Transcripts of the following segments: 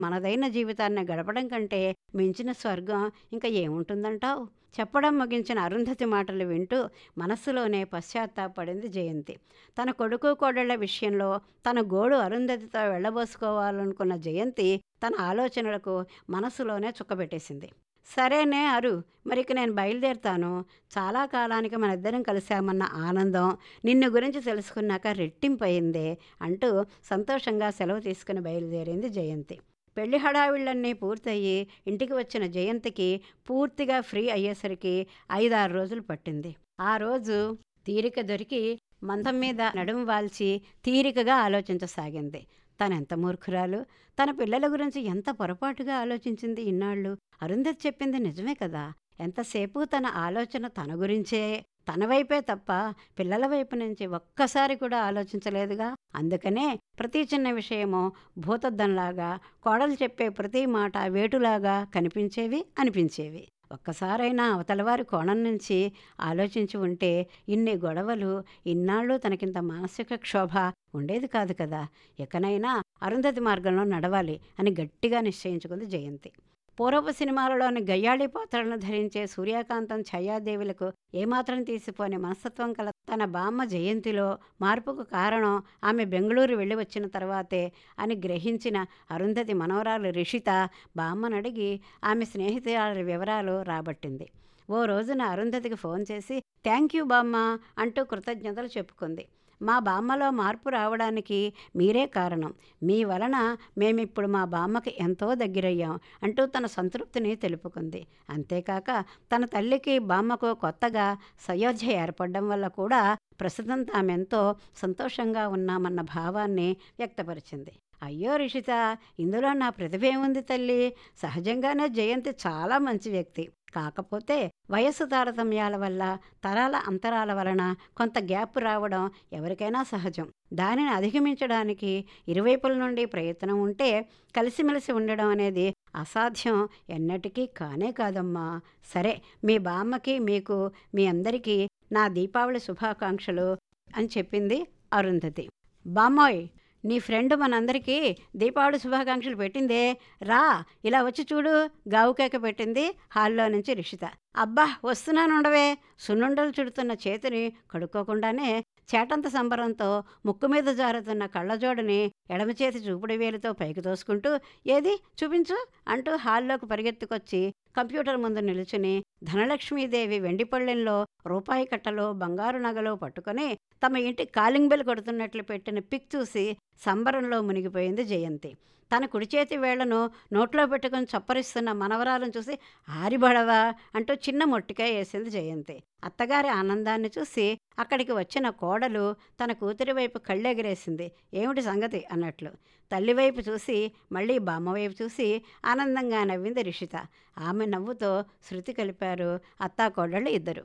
మనదైన జీవితాన్ని గడపడం కంటే మించిన స్వర్గం ఇంకా ఏముంటుందంటావు చెప్పడం ముగించిన అరుంధతి మాటలు వింటూ మనస్సులోనే పశ్చాత్తాపడింది జయంతి తన కొడుకు కోడళ్ల విషయంలో తన గోడు అరుంధతితో వెళ్ళబోసుకోవాలనుకున్న జయంతి తన ఆలోచనలకు మనస్సులోనే చుక్కబెట్టేసింది సరేనే అరు మరికి నేను బయలుదేరుతాను చాలా కాలానికి మన ఇద్దరం కలిశామన్న ఆనందం నిన్ను గురించి తెలుసుకున్నాక రెట్టింపయిందే అంటూ సంతోషంగా సెలవు తీసుకుని బయలుదేరింది జయంతి పెళ్లి హడావిళ్ళన్నీ పూర్తయి ఇంటికి వచ్చిన జయంతికి పూర్తిగా ఫ్రీ అయ్యేసరికి ఐదారు రోజులు పట్టింది ఆ రోజు తీరిక దొరికి మందం మీద నడుము వాల్చి తీరికగా ఆలోచించసాగింది తనెంత మూర్ఖురాలు తన పిల్లల గురించి ఎంత పొరపాటుగా ఆలోచించింది ఇన్నాళ్ళు అరుంధతి చెప్పింది నిజమే కదా ఎంతసేపు తన ఆలోచన తన గురించే తన వైపే తప్ప పిల్లల వైపు నుంచి ఒక్కసారి కూడా ఆలోచించలేదుగా అందుకనే ప్రతి చిన్న విషయము భూతద్దంలాగా కోడలు చెప్పే ప్రతి మాట వేటులాగా కనిపించేవి అనిపించేవి ఒక్కసారైనా అవతలవారి కోణం నుంచి ఆలోచించి ఉంటే ఇన్ని గొడవలు ఇన్నాళ్ళు తనకింత మానసిక క్షోభ ఉండేది కాదు కదా ఎకనైనా అరుంధతి మార్గంలో నడవాలి అని గట్టిగా నిశ్చయించుకుంది జయంతి పూర్వపు సినిమాలలోని గయ్యాళి పాత్రలను ధరించే సూర్యకాంతం ఛాయాదేవులకు ఏమాత్రం తీసిపోని మనస్తత్వం కల తన బామ్మ జయంతిలో మార్పుకు కారణం ఆమె బెంగళూరు వెళ్ళి వచ్చిన తర్వాతే అని గ్రహించిన అరుంధతి మనవరాలు రిషిత బామ్మనడిగి ఆమె స్నేహితురాలి వివరాలు రాబట్టింది ఓ రోజున అరుంధతికి ఫోన్ చేసి థ్యాంక్ యూ బామ్మ అంటూ కృతజ్ఞతలు చెప్పుకుంది మా బామ్మలో మార్పు రావడానికి మీరే కారణం మీ వలన మేమిప్పుడు మా బామ్మకి ఎంతో దగ్గరయ్యాం అంటూ తన సంతృప్తిని తెలుపుకుంది అంతేకాక తన తల్లికి బామ్మకు కొత్తగా సయోధ్య ఏర్పడడం వల్ల కూడా ప్రస్తుతం తామెంతో సంతోషంగా ఉన్నామన్న భావాన్ని వ్యక్తపరిచింది అయ్యో రిషిత ఇందులో నా ప్రతిభ ఏముంది తల్లి సహజంగానే జయంతి చాలా మంచి వ్యక్తి కాకపోతే వయస్సు తారతమ్యాల వల్ల తరాల అంతరాల వలన కొంత గ్యాప్ రావడం ఎవరికైనా సహజం దానిని అధిగమించడానికి ఇరువైపుల నుండి ప్రయత్నం ఉంటే కలిసిమెలిసి ఉండడం అనేది అసాధ్యం ఎన్నటికీ కానే కాదమ్మా సరే మీ బామ్మకి మీకు మీ అందరికీ నా దీపావళి శుభాకాంక్షలు అని చెప్పింది అరుంధతి బామ్మోయ్ నీ ఫ్రెండ్ మనందరికీ దీపావళి శుభాకాంక్షలు పెట్టిందే రా ఇలా వచ్చి చూడు గావు కేక పెట్టింది హాల్లో నుంచి రిషిత అబ్బా వస్తున్నాను ఉండవే సున్నుండలు చుడుతున్న చేతిని కడుక్కోకుండానే చేటంత సంబరంతో ముక్కు మీద జారుతున్న కళ్ళజోడుని ఎడమ చేతి చూపుడు వేలితో పైకి తోసుకుంటూ ఏది చూపించు అంటూ హాల్లోకి పరిగెత్తుకొచ్చి కంప్యూటర్ ముందు నిలుచుని ధనలక్ష్మీదేవి వెండి పళ్ళెంలో రూపాయి కట్టలో బంగారు నగలు పట్టుకొని తమ ఇంటి కాలింగ్ బెల్ కొడుతున్నట్లు పెట్టిన పిక్ చూసి సంబరంలో మునిగిపోయింది జయంతి తన కుడి చేతి వేళ్లను నోట్లో పెట్టుకుని చప్పరిస్తున్న మనవరాలను చూసి ఆరిబడవా అంటూ చిన్న మొట్టికాయ వేసింది జయంతి అత్తగారి ఆనందాన్ని చూసి అక్కడికి వచ్చిన కోడలు తన కూతురి వైపు కళ్ళెగిరేసింది ఏమిటి సంగతి అన్నట్లు తల్లి వైపు చూసి మళ్ళీ బామ్మ వైపు చూసి ఆనందంగా నవ్వింది రిషిత ఆమె నవ్వుతో శృతి కలిపారు అత్తా కోడళ్ళు ఇద్దరు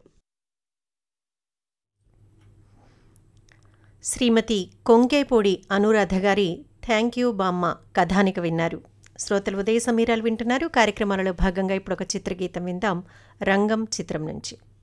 శ్రీమతి కొంకేపూడి అనురాధ గారి థ్యాంక్ యూ బామ్మ కథానిక విన్నారు శ్రోతలు ఉదయ సమీరాలు వింటున్నారు కార్యక్రమాలలో భాగంగా ఇప్పుడు ఒక చిత్రగీతం విందాం రంగం చిత్రం నుంచి